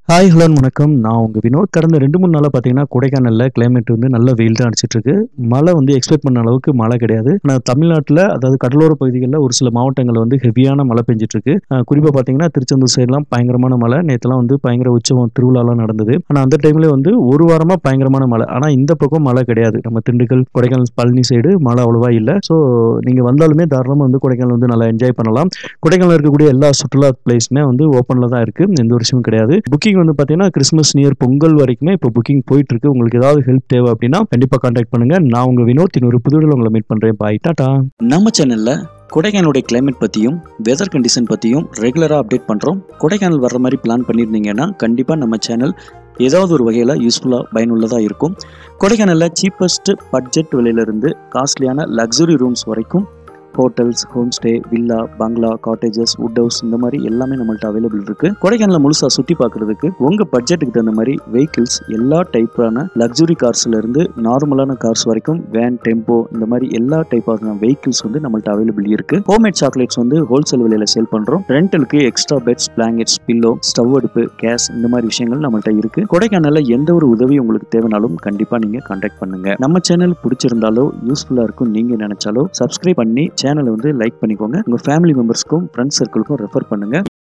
hi hello வணக்கம் நான் உங்கள் வினோத் கடந்த ரெண்டு மூணு நாளாக பார்த்தீங்கன்னா கொடைக்கானலில் கிளைமேட் வந்து நல்ல வெயில் தான் அடிச்சிட்டு இருக்கு மழை வந்து எக்ஸ்பெக்ட் பண்ண அளவுக்கு மழை கிடையாது ஆனால் தமிழ்நாட்டில் அதாவது கடலோர பகுதிகளில் ஒரு சில மாவட்டங்களில் வந்து ஹெவியான மழை பெஞ்சிட்டு இருக்கு குறிப்பாக பார்த்தீங்கன்னா திருச்செந்தூர் சைட்லாம் பயங்கரமான மழை நேற்றுலாம் வந்து பயங்கர உற்சவம் திருவிழாலாம் நடந்தது ஆனால் அந்த டைம்ல வந்து ஒரு வாரமாக பயங்கரமான மழை ஆனால் இந்த பக்கம் மழை கிடையாது நம்ம திண்டுக்கல் கொடைக்கானல் பழனி சைடு மழை அவ்வளோவா இல்லை ஸோ நீங்கள் வந்தாலுமே தாராளமாக வந்து கொடைக்கானல் வந்து நல்லா என்ஜாய் பண்ணலாம் கொடைக்கானல் இருக்கக்கூடிய எல்லா சுற்றுலா பிளேஸுமே வந்து ஓப்பனில் தான் இருக்குது எந்த ஒரு விஷயமும் கிடையாது புக்கிங் வந்து பார்த்தீங்கன்னா கிறிஸ்மஸ் நியர் பொங்கல் வரைக்குமே இப்போ புக்கிங் போயிட்டு இருக்கு உங்களுக்கு ஏதாவது ஹெல்ப் தேவை அப்படின்னா கண்டிப்பாக கான்டாக்ட் பண்ணுங்க நான் உங்கள் வினோத் இன்னொரு புதுவில் உங்களை மீட் பண்ணுறேன் பாய் டாடா நம்ம சேனல்ல கொடைக்கானலுடைய கிளைமேட் பற்றியும் வெதர் கண்டிஷன் பற்றியும் ரெகுலராக அப்டேட் பண்ணுறோம் கொடைக்கானல் வர்ற மாதிரி பிளான் பண்ணியிருந்தீங்கன்னா கண்டிப்பாக நம்ம சேனல் ஏதாவது ஒரு வகையில் யூஸ்ஃபுல்லாக பயனுள்ளதாக இருக்கும் கொடைக்கானலில் சீப்பஸ்ட் பட்ஜெட் விலையிலிருந்து காஸ்ட்லியான லக்ஸுரி ரூம்ஸ் வரைக்கும் ஹோட்டல்ஸ் ஹோம் ஸ்டே வில்லா பங்களா காட்டேஜஸ் வுட் ஹவுஸ் இந்த மாதிரி எல்லாமே நம்மள்ட்ட அவைலபிள் இருக்கு கொடைக்கானல முழுசா சுற்றி பார்க்கறதுக்கு உங்க பட்ஜெட்டுக்கு தகுந்த மாதிரி வெஹிக்கிள்ஸ் எல்லா டைப்பான லக்ஸுரி கார்ஸ்ல இருந்து நார்மலான கார்ஸ் வரைக்கும் வேன் டெம்போ இந்த மாதிரி எல்லா டைப்பான வெஹிக்கிள்ஸ் வந்து நம்மள்ட்ட அவைலபிள் இருக்கு ஹோம்மேட் சாக்லேட்ஸ் வந்து ஹோல்சேல் விலையில சேல் பண்றோம் ரெண்டலுக்கு extra beds blankets pillow stove அடுப்பு கேஸ் இந்த மாதிரி விஷயங்கள் நம்மள்ட்ட இருக்கு கொடைக்கானல்ல எந்த ஒரு உதவி உங்களுக்கு தேவைனாலும் கண்டிப்பா நீங்க கான்டாக்ட் பண்ணுங்க நம்ம சேனல் பிடிச்சிருந்தாலோ யூஸ்ஃபுல்லா இருக்கும் நீங்க நினைச்சாலோ சப்ஸ்கிரைப் பண்ணி சேனலை வந்து லைக் பண்ணிக்கோங்க உங்க ஃபேமிலி மெம்பர்ஸ்க்கும் ஃப்ரெண்ட்ஸ் சர்க்கிளுக்கும் ரெஃபர் பண்ணுங்க